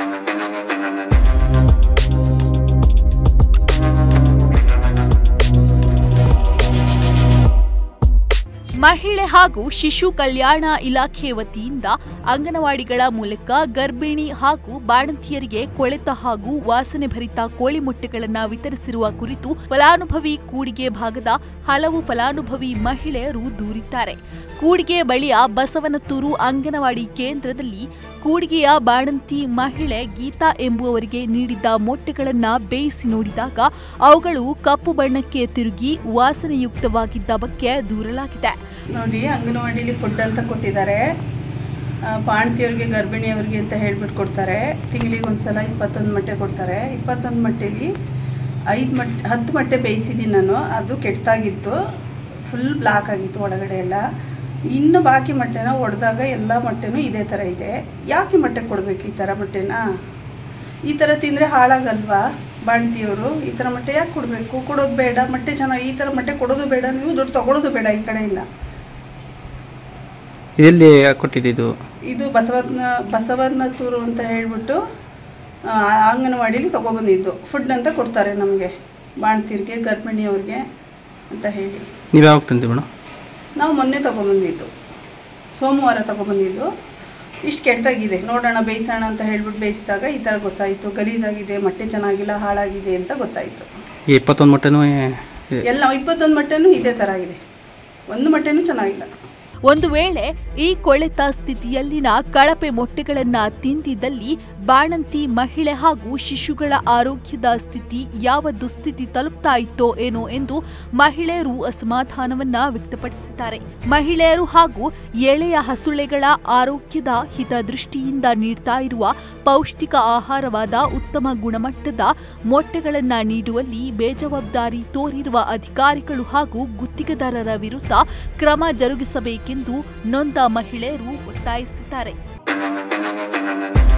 ಮಹಿಳೆ ಹಾಗೂ ಶಿಶು ಕಲ್ಯಾಣ ಇಲಾಖೆ ವತಿಯಿಂದ ಅಂಗನವಾಡಿಗಳ ಮೂಲಕ ಗರ್ಭಿಣಿ ಹಾಗೂ ಬಾಣಂತಿಯರಿಗೆ ಕೊಳೆತ ಹಾಗೂ ವಾಸನೆ ಭರಿತ ಕೋಳಿ ಮೊಟ್ಟೆಗಳನ್ನು ವಿತರಿಸಿರುವ ಕುರಿತು ಫಲಾನುಭವಿ ಕೂಡಿಗೆ ಭಾಗದ ಹಲವು ಫಲಾನುಭವಿ ಮಹಿಳೆಯರು ದೂರಿದ್ದಾರೆ ಕೂಡಿಗೆ ಬಳಿಯ ಬಸವನತ್ತೂರು ಅಂಗನವಾಡಿ ಕೇಂದ್ರದಲ್ಲಿ ಕೂಡಿಗೆಯ ಬಾಣಂತಿ ಮಹಿಳೆ ಗೀತಾ ಎಂಬುವವರಿಗೆ ನೀಡಿದ್ದ ಮೊಟ್ಟೆಗಳನ್ನು ಬೇಯಿಸಿ ನೋಡಿದಾಗ ಅವುಗಳು ಕಪ್ಪು ಬಣ್ಣಕ್ಕೆ ತಿರುಗಿ ವಾಸನೆಯುಕ್ತವಾಗಿದ್ದ ಬಗ್ಗೆ ದೂರಲಾಗಿದೆ ನೋಡಿ ಅಂಗನವಾಡಿಲಿ ಫುಡ್ ಅಂತ ಕೊಟ್ಟಿದ್ದಾರೆ ಆ, ಬಾಣ್ತಿಯವ್ರಿಗೆ ಗರ್ಭಿಣಿಯವ್ರಿಗೆ ಅಂತ ಹೇಳ್ಬಿಟ್ಟು ಕೊಡ್ತಾರೆ ತಿಂಗಳಿಗೆ ಒಂದು ಸಲ ಇಪ್ಪತ್ತೊಂದು ಮೊಟ್ಟೆ ಕೊಡ್ತಾರೆ ಇಪ್ಪತ್ತೊಂದು ಮೊಟ್ಟೆಲಿ ಐದು ಮೊಟ್ಟೆ ಹತ್ತು ಮೊಟ್ಟೆ ಬೇಯಿಸಿದ್ದೀನಿ ನಾನು ಅದು ಕೆಟ್ಟಾಗಿತ್ತು ಫುಲ್ ಬ್ಲಾಕ್ ಆಗಿತ್ತು ಒಳಗಡೆ ಎಲ್ಲ ಇನ್ನು ಬಾಕಿ ಮೊಟ್ಟೆನ ಒಡೆದಾಗ ಎಲ್ಲ ಮೊಟ್ಟೆನೂ ಇದೇ ಥರ ಇದೆ ಯಾಕೆ ಮೊಟ್ಟೆ ಕೊಡಬೇಕು ಈ ಥರ ಮೊಟ್ಟೆನ ಈ ಥರ ತಿಂದರೆ ಹಾಳಾಗಲ್ವಾ ಬಾಣ್ತಿಯವರು ಈ ಥರ ಮೊಟ್ಟೆ ಯಾಕೆ ಕೊಡಬೇಕು ಕೊಡೋದು ಬೇಡ ಮೊಟ್ಟೆ ಚೆನ್ನಾಗಿ ಈ ಥರ ಮೊಟ್ಟೆ ಕೊಡೋದು ಬೇಡ ನೀವು ದುಡ್ಡು ತೊಗೊಳೋದು ಬೇಡ ಈ ಕಡೆಯಿಂದ ಎಲ್ಲಿ ಕೊಟ್ಟಿದ್ದು ಇದು ಬಸವನ ಬಸವನತ್ತೂರು ಅಂತ ಹೇಳ್ಬಿಟ್ಟು ಆ, ಅಂಗನವಾಡಿಲಿ ತೊಗೊಬಂದಿದ್ದು ಫುಡ್ ಅಂತ ಕೊಡ್ತಾರೆ ನಮಗೆ ಬಾಣ್ತಿರ್ಗೆ ಗರ್ಭಿಣಿಯವ್ರಿಗೆ ಅಂತ ಹೇಳಿ ನೀವು ಯಾವಾಗ ತಂದ್ರಿ ಮೇಡಮ್ ನಾವು ಮೊನ್ನೆ ತೊಗೊಬಂದಿದ್ದು ಸೋಮವಾರ ತೊಗೊಬಂದಿದ್ದು ಇಷ್ಟು ಕೆಟ್ಟದಾಗಿದೆ ನೋಡೋಣ ಬೇಯಿಸೋಣ ಅಂತ ಹೇಳ್ಬಿಟ್ಟು ಬೇಯಿಸಿದಾಗ ಈ ಥರ ಗೊತ್ತಾಯಿತು ಗಲೀಜಾಗಿದೆ ಮೊಟ್ಟೆ ಚೆನ್ನಾಗಿಲ್ಲ ಹಾಳಾಗಿದೆ ಅಂತ ಗೊತ್ತಾಯಿತು ಈ ಇಪ್ಪತ್ತೊಂದು ಮೊಟ್ಟೆನೂ ಎಲ್ಲ ಇಪ್ಪತ್ತೊಂದು ಮೊಟ್ಟೆನೂ ಇದೇ ಥರ ಇದೆ ಒಂದು ಮೊಟ್ಟೆನೂ ಚೆನ್ನಾಗಿಲ್ಲ ಒಂದು ವೇಳೆ ಈ ಕೊಳೆತ ಸ್ಥಿತಿಯಲ್ಲಿನ ಕಳಪೆ ಮೊಟ್ಟೆಗಳನ್ನ ತಿಂದಿದ್ದಲ್ಲಿ ಬಾಣಂತಿ ಮಹಿಳೆ ಹಾಗೂ ಶಿಶುಗಳ ಆರೋಗ್ಯದ ಸ್ಥಿತಿ ಯಾವ ದುಸ್ಥಿತಿ ತಲುಪ್ತಾ ಇತ್ತೋ ಏನೋ ಎಂದು ಮಹಿಳೆಯರು ಅಸಮಾಧಾನವನ್ನ ವ್ಯಕ್ತಪಡಿಸಿದ್ದಾರೆ ಮಹಿಳೆಯರು ಹಾಗೂ ಎಳೆಯ ಹಸುಳೆಗಳ ಆರೋಗ್ಯದ ಹಿತದೃಷ್ಟಿಯಿಂದ ನೀಡ್ತಾ ಇರುವ ಪೌಷ್ಟಿಕ ಆಹಾರವಾದ ಉತ್ತಮ ಗುಣಮಟ್ಟದ ಮೊಟ್ಟೆಗಳನ್ನ ನೀಡುವಲ್ಲಿ ಬೇಜವಾಬ್ದಾರಿ ತೋರಿರುವ ಅಧಿಕಾರಿಗಳು ಹಾಗೂ ಗುತ್ತಿಗೆದಾರರ ವಿರುದ್ಧ ಕ್ರಮ ಜರುಗಿಸಬೇಕೆಂದು ನೊಂದ ಮಹಿಳೆಯರು ಒತ್ತಾಯಿಸಿದ್ದಾರೆ